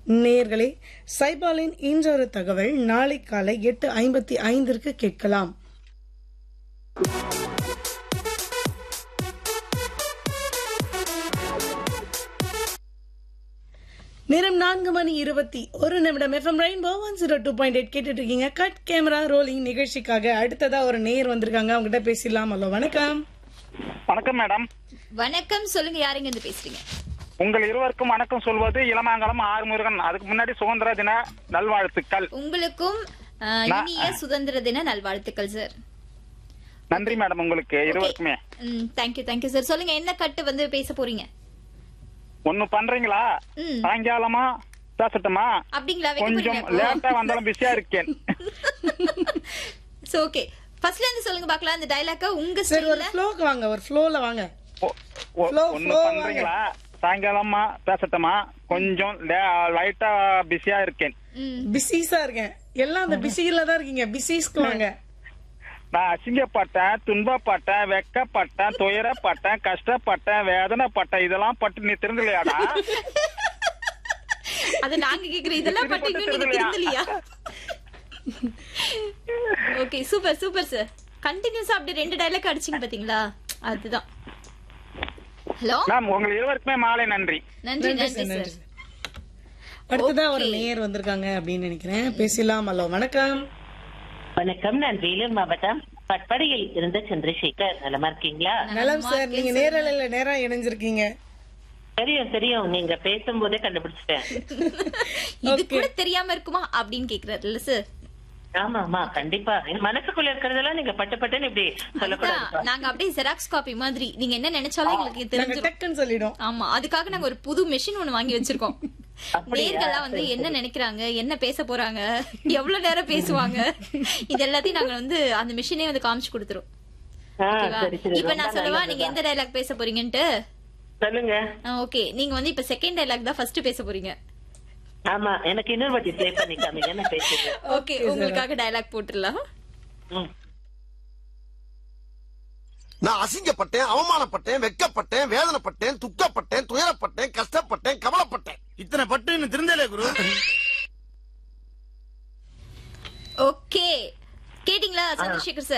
நேர்களே சைபாலின் இன்றொரு தகவல் நாளை காலை எட்டு ஐம்பத்தி ஐந்திற்கு கேட்கலாம் நேரம் நான்கு மணி இருபத்தி ஒரு நிமிடம் FM rainbow one zero two point eight கேட்டுட்டு இருக்கீங்க கட் கேமரா ரோலிங் நிகழ்ச்சிக்காக அடுத்ததா ஒரு நேர் வந்திருக்காங்க அவங்ககிட்ட பேசிடலாம் ஹலோ வணக்கம் வணக்கம் மேடம் வணக்கம் சொல்லுங்க யாருங்க இருந்து பேசுறீங்க உங்கள் இருவருக்கும் வணக்கம் சொல்வது இளமாங்கலம் ஆறுமுருகன் அதுக்கு முன்னாடி சுதந்திர தின நல்வாழ்த்துக்கள் உங்களுக்கும் அஹ், இனிய சுதந்திர தின நல்வாழ்த்துக்கள் சார் நன்றி மேடம் உங்களுக்கு இருவருக்குமே தேங்க்யூ தேங்க்யூ சார் சொல்லுங்க என்ன கட்டு வந்து பேச போறீங்க ஒண்ணு பண்றீங்களா ம். சாயங்காலமா பேசட்டுமா அப்படிங்களா வைக்க கொஞ்சம் போறீங்களா லேட்டா வந்தாலும் பிஸியா இருக்கேன் சோ ஓகே ஃபர்ஸ்ட்ல இருந்து சொல்லுங்க பார்க்கலாம் அந்த டயலாக்க உங்க சரி ஒரு ஸ்டைல்ல ஃப்ளோக்கு வாங்க ஒரு ஃப்ளோல வாங்க ஒ- ஒ- Flow, ஒண்ணு flow பண்றீங்களா சாயங்காலமா பேசட்டுமா கொஞ்சம் லைட்டா பிஸியா இருக்கேன் பிஸிஸா இருக்கேன் எல்லாம் அந்த பிஸியில தான் இருக்கீங்க பிஸிஸ்க்கு வாங்க நான் அசிங்கப்பட்டேன் துன்பப்பட்டேன் வெக்கப்பட்டேன் துயரப்பட்டேன் கஷ்டப்பட்டேன் வேதனைப்பட்டேன் இதெல்லாம் பட்டு நீ திருந்தலையாடா அத நாங்க கேக்குறோம் இதெல்லாம் இது பட்டு மட்டும் நீங்க தெரியலையா? திருந்தலையா ஓகே சூப்பர் சூப்பர் சார் கண்டினியூஸா அப்படியே ரெண்டு டயலாக் அடிச்சீங்க பாத்தீங்களா அதுதான் ஹலோ மேம் உங்கள் இருவருக்குமே மாலை நன்றி நன்றி நன்றி நன்றி சார் சார் நன்றி அடுத்ததா ஒரு Okay. நேர் வந்திருக்காங்க அப்படின்னு நினைக்கிறேன் பேசலாம் ஹலோ வணக்கம் வணக்கம் நான் வேலூர் மாவட்டம் பட்படையில் இருந்த சந்திரசேகர் நலமா இருக்கீங்களா நலம் சார் நீங்க நேரலையில நேரா இணைஞ்சிருக்கீங்க தெரியும் தெரியும் நீங்க பேசும்போதே கண்டுபிடிச்சிட்டேன் இது கூட தெரியாம இருக்குமா அப்படின்னு கேக்குறாருல்ல சார் ஆமா ஆமா கண்டிப்பா என் மனசுக்குள்ள இருக்கிறதெல்லாம் நீங்க பட்டு பட்டுன்னு இப்படி சொல்லக்கூடாது நாங்க அப்படியே ஜெராக்ஸ் காப்பி மாதிரி நீங்க என்ன நினைச்சாலும் எங்களுக்கு நாங்க தெரிஞ்சிடும் டக்குன்னு சொல்லிடும் ஆமா அதுக்காக நாங்க ஒரு புது மெஷின் ஒண்ணு வாங்கி வச்சிருக்கோம் அப்படியா? நேர்கள்லாம் வந்து என்ன நினைக்கிறாங்க என்ன பேச போறாங்க எவ்வளவு நேரம் பேசுவாங்க இது எல்லாத்தையும் நாங்க வந்து அந்த மிஷினே வந்து காமிச்சு கொடுத்துரும் ஆ, ஓகேவா? சரி சரி இப்ப ரொம்ப நான் சொல்லவா நல்லதுதான். நீங்க எந்த டைலாக் பேச போறீங்கன்ட்டு சொல்லுங்க ஓகே நீங்க வந்து இப்ப செகண்ட் டைலாக் தான் ஃபர்ஸ்ட் பேச போறீங்க ஆமா எனக்கு இன்னொரு வாட்டி ப்ளே பண்ணி காமிங்க நான் பேசுறேன் ஓகே உங்களுக்காக டைலாக் போட்டுடலாம் ம். நான் அசிங்கப்பட்டேன் அவமானப்பட்டேன் வெக்கப்பட்டேன் வேதனைப்பட்டேன் துக்கப்பட்டேன் துயரப்பட்டேன் கஷ்டப்பட்டேன் கவலைப்பட்டேன் இத்தனை பட்டு இன்னும் திருந்தலே குரு ஓகே கேட்டிங்களா சந்திரசேகர் சார்